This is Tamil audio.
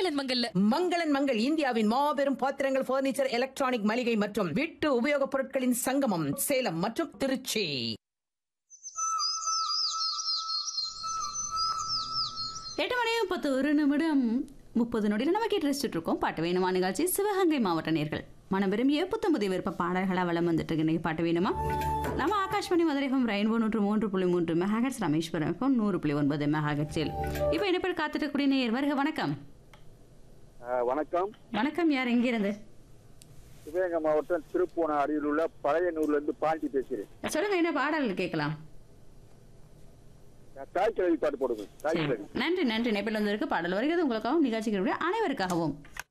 மங்களன் மங்கல்ல மங்களன் மங்கள் இந்தியாவின் மாபெரும் பாத்திரங்கள் பர்னிச்சர் எலக்ட்ரானிக் மளிகை மற்றும் வீட்டு உபயோகப் பொருட்களின் சங்கமம் சேலம் மற்றும் திருச்சி எட்டு மணி முப்பத்து ஒரு நிமிடம் முப்பது நொடியில் நம்ம கேட்டு ரசிச்சுட்டு இருக்கோம் பாட்டு வேணுமா நிகழ்ச்சி சிவகங்கை மாவட்ட நேர்கள் மனம் விரும்பிய புத்தம்புதி விருப்ப பாடல்களாக வளம் வந்துட்டு இருக்கு இன்னைக்கு பாட்டு வேணுமா நம்ம ஆகாஷ்வாணி மதுரை எஃப்எம் ரெயின்போ நூற்று மூன்று புள்ளி மூன்று மெகாஹெட்ஸ் ராமேஸ்வரம் எஃப்எம் நூறு புள்ளி ஒன்பது மெகாஹெட்ஸில் இப்போ இணைப்பில் காத்துட்டு நேர் வருக வணக்கம் ஆ, வணக்கம் வணக்கம் யார் எங்கிருந்து சிவகங்கை மாவட்டம் திருப்பூணம் அருகில் உள்ள பழையனூர்ல இருந்து பாண்டி பேசுகிறேன் சொல்லுங்க என்ன பாடல் கேட்கலாம் நான் தாய் கிழவி பாட்டு போடுங்க தாய் சரி. கிழவி நன்றி நன்றி இணைப்பில் வந்திருக்கு பாடல் வருகிறது உங்களுக்காகவும் நிகழ்ச்சிகளுடைய அனைவருக்காகவும்